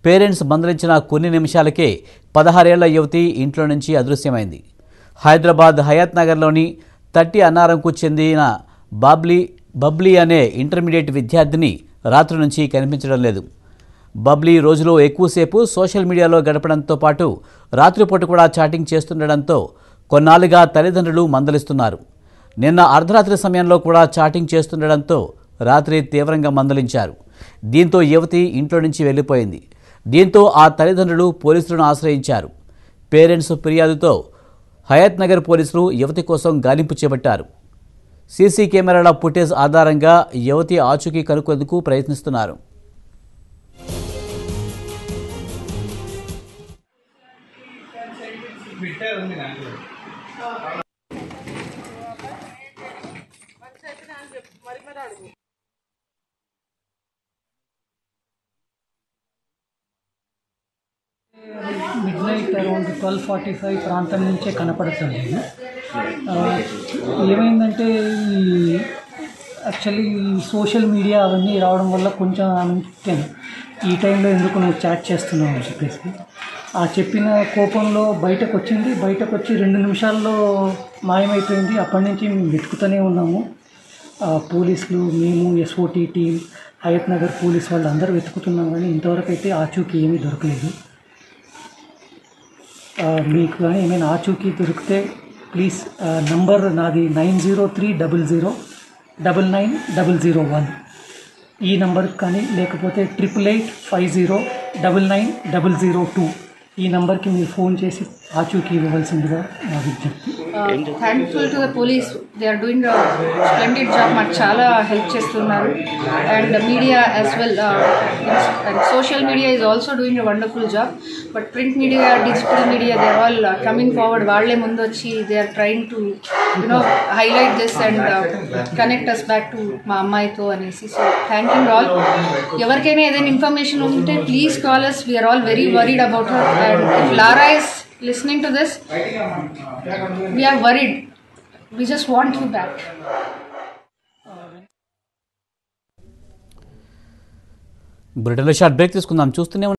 parents మందలించిన కొన్ని నిమిషాలకే పదహారేళ్ల యువతి ఇంట్లో నుంచి అదృశ్యమైంది హైదరాబాద్ హయాత్ నగర్లోని తట్టి అన్నారంకు చెందిన బాబ్లీ బబ్లీ అనే ఇంటర్మీడియట్ విద్యార్థిని రాత్రి నుంచి కనిపించడం లేదు బబ్లీ రోజులో ఎక్కువసేపు సోషల్ మీడియాలో గడపడంతో పాటు రాత్రిపూట కూడా చాటింగ్ చేస్తుండడంతో కొన్నాళ్ళుగా తల్లిదండ్రులు మందలిస్తున్నారు నిన్న అర్ధరాత్రి సమయంలో కూడా చాటింగ్ చేస్తుండడంతో రాత్రి తీవ్రంగా మందలించారు దీంతో యువతి ఇంట్లో నుంచి వెళ్ళిపోయింది దీంతో ఆ తల్లిదండ్రులు పోలీసులను ఆశ్రయించారు పేరెంట్స్ ఫిర్యాదుతో హయాత్ నగర్ పోలీసులు యువతి కోసం గాలింపు చేపట్టారు సీసీ కెమెరాల ఫుటేజ్ ఆధారంగా యువతి ఆచూకీ కనుక్కేందుకు ప్రయత్నిస్తున్నారు midnight around twelve forty five ప్రాంతం నుంచే కనపడుతుంది ఆ, ఏమైందంటే ఈ యాక్చువల్లీ సోషల్ మీడియా అవన్నీ రావడం వల్ల కొంచెం అంటే ఈ టైంలో ఎందుకు నువ్వు చాట్ చేస్తున్నావు అని చెప్పేసి ఆ చెప్పిన కోపంలో బయటకు వచ్చింది బయటకు వచ్చి రెండు నిమిషాల్లో మాయమైపోయింది అప్పటి నుంచి మేము వెతుకుతూనే ఉన్నాము ఆ, పోలీసులు మేము SOT team Hayath Nagar police వాళ్ళు అందరూ వెతుకుతున్నాం కానీ ఇంతవరకు అయితే ఆచూకీ ఏమీ దొరకలేదు ఆ, మీకు కానీ ఏమైనా ఆచూకీ దొరికితే ప్లీజ్ నంబర్ నాది nine zero three double zero double nine double zero one ఈ నంబర్కి కానీ లేకపోతే triple eight five zero double nine double zero two ఈ నంబర్కి మీరు ఫోన్ చేసి ఆచూకీ ఇవ్వవలసిందిగా నా విజ్ఞప్తి thankful to the police they are doing splendid job మాకు చాలా హెల్ప్ చేస్తున్నారు and media as well and social media is also doing a wonderful job but print media digital media they are all coming forward వాళ్ళే ముందు వచ్చి they are trying to you know highlight this and connect us back to మా అమ్మాయితో అనేసి so thank you all ఎవరికైనా ఏదైనా information ఉంటే please call us we're all very worried about her and if Laura is listening to this we are worried we just want you back బ్రిటన్లో short break తీసుకుందాం చూస్తూనే